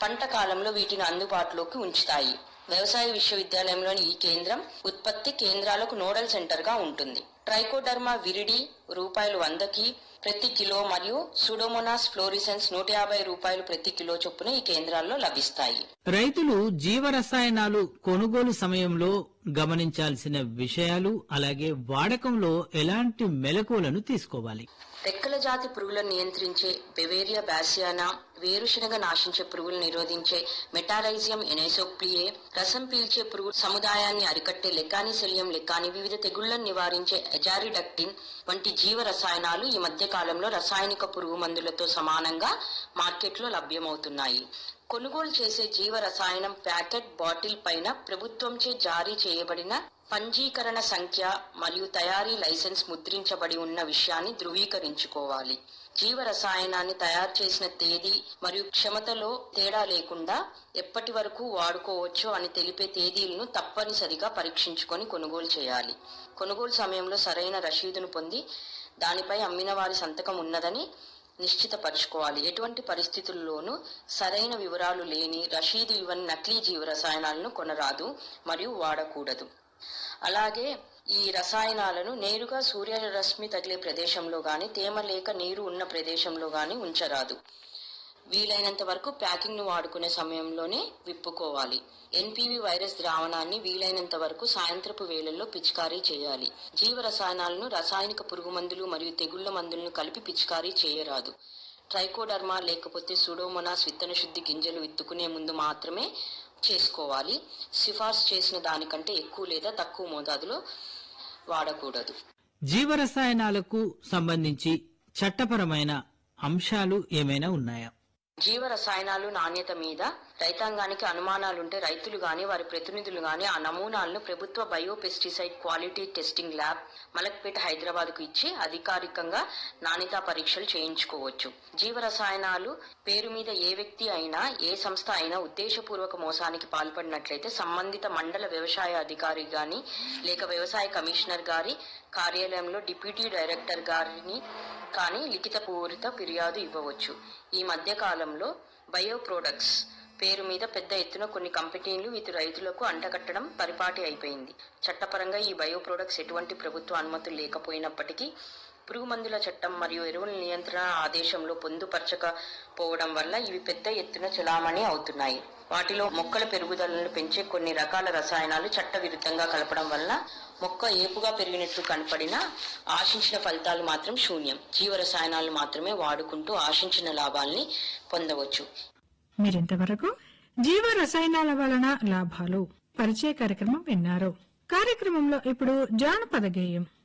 పంట కాలంలో వీటిని అందుబాటులోకి ఉంచుతాయి వ్యవసాయ విశ్వవిద్యాలయంలోని ఈ కేంద్రం ఉత్పత్తి కేంద్రాలకు నోడల్ సెంటర్ గా ఉంటుంది ట్రైకోడర్మా విరిడి రూపాయలు వందకి ప్రతి కిలో మరియు సుడోమోనాస్ ఫ్లోరిసెన్స్ నూట యాభై రూపాయలు ప్రతి కిలో చొప్పున ఈ కేంద్రాల్లో లభిస్తాయి రైతులు జీవరసాయనాలు కొనుగోలు సమయంలో గమనించాల్సిన విషయాలు అలాగే వాడకంలో ఎలాంటి మెలకువలను తీసుకోవాలి రెక్కల జాతి పురుగులను నియంత్రించే బెవేరియా బ్యాసియానా వేరుశనగ నాశించే పురుగులు నిరోధించే మెటారైజియం ఎనైసోప్లియే రసం పీల్చే పురుగు సముదాయాన్ని అరికట్టే లెకానిసెలియం లెకాని వివిధ తెగుళ్లను నివారించే ఎజారిడక్టిన్ వంటి జీవ రసాయనాలు ఈ మధ్య కాలంలో రసాయనిక పురుగు మందులతో సమానంగా మార్కెట్లో లభ్యమవుతున్నాయి కొనుగోలు చేసే జీవ రసాయనం ప్యాకెట్ బాటిల్ పైన ప్రభుత్వంచే జారీ చేయబడిన పంజీకరణ సంఖ్య మరియు తయారీ లైసెన్స్ ముద్రించబడి ఉన్న విషయాన్ని ధృవీకరించుకోవాలి జీవ రసాయనాన్ని తయారు చేసిన తేదీ మరియు క్షమతలో తేడా లేకుండా ఎప్పటి వరకు వాడుకోవచ్చో అని తెలిపే తేదీలను తప్పనిసరిగా పరీక్షించుకొని కొనుగోలు చేయాలి కొనుగోలు సమయంలో సరైన రసీదును పొంది దానిపై అమ్మిన వారి సంతకం ఉన్నదని నిశ్చితపరచుకోవాలి ఎటువంటి పరిస్థితుల్లోనూ సరైన వివరాలు లేని రషీదు ఇవ్వని నకిలీ జీవ రసాయనాలను కొనరాదు మరియు వాడకూడదు అలాగే ఈ రసాయనాలను నేరుగా సూర్యరశ్మి తగిలే ప్రదేశంలో గాని తేమ లేక నీరు ఉన్న ప్రదేశంలో గాని ఉంచరాదు వీలైనంత వరకు ప్యాకింగ్ ను వాడుకునే సమయంలోనే విప్పుకోవాలి ఎన్పివి వైరస్ ద్రావణాన్ని వీలైనంత వరకు సాయంత్రపు వేళల్లో పిచికారీ చేయాలి జీవ రసాయనాలను రసాయనిక పురుగు మందులు మరియు తెగుళ్ల మందులను కలిపి పిచికారీ చేయరాదు ట్రైకోడర్మా లేకపోతే సుడోమోనాస్ విత్తన శుద్ధి గింజలు విత్తుకునే ముందు మాత్రమే చేసుకోవాలి సిఫార్సు చేసిన దానికంటే ఎక్కువ లేదా తక్కువ మోతాదులో వాడకూడదు జీవరసాయనాలకు సంబంధించి చట్టపరమైన అంశాలు ఏమైనా ఉన్నాయా జీవ రసాయనాలు నాణ్యత మీద రైతాంగానికి అనుమానాలుంటే రైతులు గాని వారి ప్రతినిధులు గాని ఆ నమూనాలను ప్రభుత్వ bio pesticide quality testing lab Malakpet Hyderabad కు ఇచ్చి అధికారికంగా నాణ్యతా పరీక్షలు చేయించుకోవచ్చు జీవ రసాయనాలు పేరు మీద ఏ వ్యక్తి అయినా ఏ సంస్థ అయినా ఉద్దేశపూర్వక మోసానికి పాల్పడినట్లయితే సంబంధిత మండల వ్యవసాయ అధికారి గాని లేక వ్యవసాయ కమిషనర్ గారి కార్యాలయంలో డిప్యూటీ డైరెక్టర్ గారిని కానీ లిఖిత పూరిత ఫిర్యాదు ఇవ్వవచ్చు ఈ మధ్య కాలంలో బయో ప్రొడక్ట్స్ పేరు మీద పెద్ద ఎత్తున కొన్ని కంపెనీలు ఇది రైతులకు అంటగట్టడం పరిపాటి అయిపోయింది చట్టపరంగా ఈ బయో ప్రొడక్ట్స్ ఎటువంటి ప్రభుత్వ అనుమతులు లేకపోయినప్పటికీ పురుగు మందుల చట్టం మరియు ఎరువుల నియంత్రణ ఆదేశంలో పొందుపరచకపోవడం వల్ల ఇవి పెద్ద ఎత్తున చలామణి అవుతున్నాయి వాటిలో మొక్కల పెరుగుదలను పెంచే కొన్ని రకాల రసాయనాలు చట్టవిరుద్ధంగా కలపడం వల్ల మొక్క ఏపుగా పెరిగినట్లు కనపడినా ఆశించిన ఫలితాలు మాత్రం శూన్యం జీవ రసాయనాలు మాత్రమే వాడుకుంటూ ఆశించిన లాభాల్ని పొందవచ్చు మీరింతవరకు జీవ రసాయనాల వలన లాభాలు పరిచయ కార్యక్రమం విన్నారు కార్యక్రమంలో ఇప్పుడు జానపద గేయం